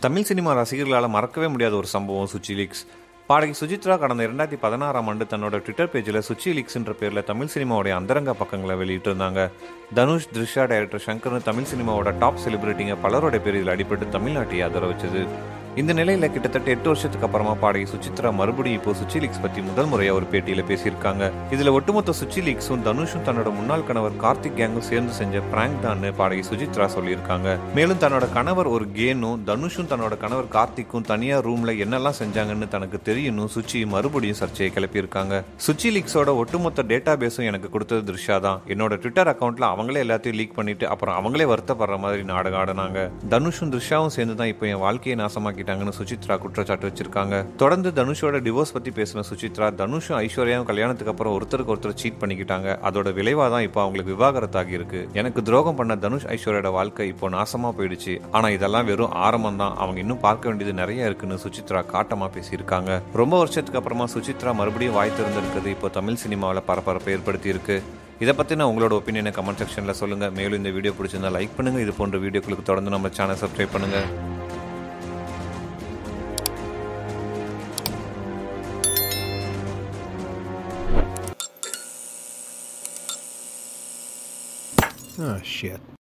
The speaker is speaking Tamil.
தமிழ் சினிமா ரசிகர்களால் மறக்கவே முடியாத ஒரு சம்பவம் சுச்சி லீக்ஸ் பாடகி சுஜித்ரா கடந்த இரண்டாயிரத்தி பதினாறாம் ஆண்டு தன்னோட ட்விட்டர் பேஜில் சுச்சி லீக்ஸ்ன்ற பேரில் தமிழ் சினிமாவுடைய அந்தரங்க பக்கங்களை வெளியிட்டிருந்தாங்க தனுஷ் த்ரிஷா டைரக்டர் சங்கர்னு தமிழ் சினிமாவோட டாப் செலிபிரிட்டிங்க பலரோட பேர் இதில் அடிபட்டு தமிழ்நாட்டை ஆதரவிச்சது இந்த நிலையில கிட்டத்தட்ட எட்டு வருஷத்துக்கு அப்புறமா பாடகி சுசித்ரா மறுபடியும் இப்போ சுச்சி லீக்ஸ் பத்தி முதல் முறையா ஒரு பேட்டியில பேசியிருக்காங்க இதுல ஒட்டுமொத்த சுச்சி லீக்ஸும் தனுஷும் தன்னோட முன்னாள் கணவர் கார்த்திக் கேங்கும் சேர்ந்து செஞ்ச பிராங்க் தான் பாடகி சுஜித்ரா சொல்லியிருக்காங்க மேலும் தன்னோட கணவர் ஒரு கேனும் தனுஷும் தன்னோட கணவர் கார்த்திக்கும் தனியா ரூம்ல என்னெல்லாம் செஞ்சாங்கன்னு தனக்கு தெரியணும் சுச்சி மறுபடியும் சர்ச்சையை கிளப்பியிருக்காங்க சுச்சி லீக்ஸோட ஒட்டுமொத்த டேட்டா பேஸும் எனக்கு கொடுத்தது திருஷா தான் என்னோட ட்விட்டர் அக்கௌண்ட்ல அவங்களே எல்லாத்தையும் லீக் பண்ணிட்டு அப்புறம் அவங்களே வருத்தப்படுற மாதிரி நாடகம் ஆடினாங்க தனுஷும் த்ரிஷாவும் சேர்ந்து தான் இப்போ என் வாழ்க்கையை நாசமாக்கிட்டாங்கன்னு சுசித்ரா குற்றச்சாட்டு வச்சிருக்காங்க தொடர்ந்து தனுஷோட டிவோர்ஸ் பத்தி பேசின சுசித்ரா தனுஷும் ஐஸ்வர்யாவும் கல்யாணத்துக்கு அப்புறம் ஒருத்தருக்கு ஒருத்தர் சீட் பண்ணிக்கிட்டாங்க அதோட விளைவா தான் இப்போ அவங்களுக்கு விவாகரத்தாகி இருக்கு எனக்கு துரோகம் பண்ண தனுஷ் ஐஸ்வர்யோட வாழ்க்கை இப்போ நாசமா போயிடுச்சு ஆனா இதெல்லாம் வெறும் ஆரம்பம் தான் அவங்க இன்னும் பார்க்க வேண்டியது நிறைய இருக்குன்னு சுசித்ரா காட்டமா பேசியிருக்காங்க ரொம்ப வருஷத்துக்கு அப்புறமா சுசித்ரா மறுபடியும் வாய் திறந்திருக்கிறது இப்போ தமிழ் சினிமாவில் பரபரப்பை ஏற்படுத்தி இருக்கு இதை பற்றின உங்களோட ஒப்பீனியனை கமெண்ட் செக்ஷனில் சொல்லுங்கள் மேலும் இந்த வீடியோ பிடிச்சிருந்தா லைக் பண்ணுங்கள் இது போன்ற வீடியோக்களுக்கு தொடர்ந்து நம்ம சேனல் சப்ஸ்கிரைப் பண்ணுங்கள் Oh, shit.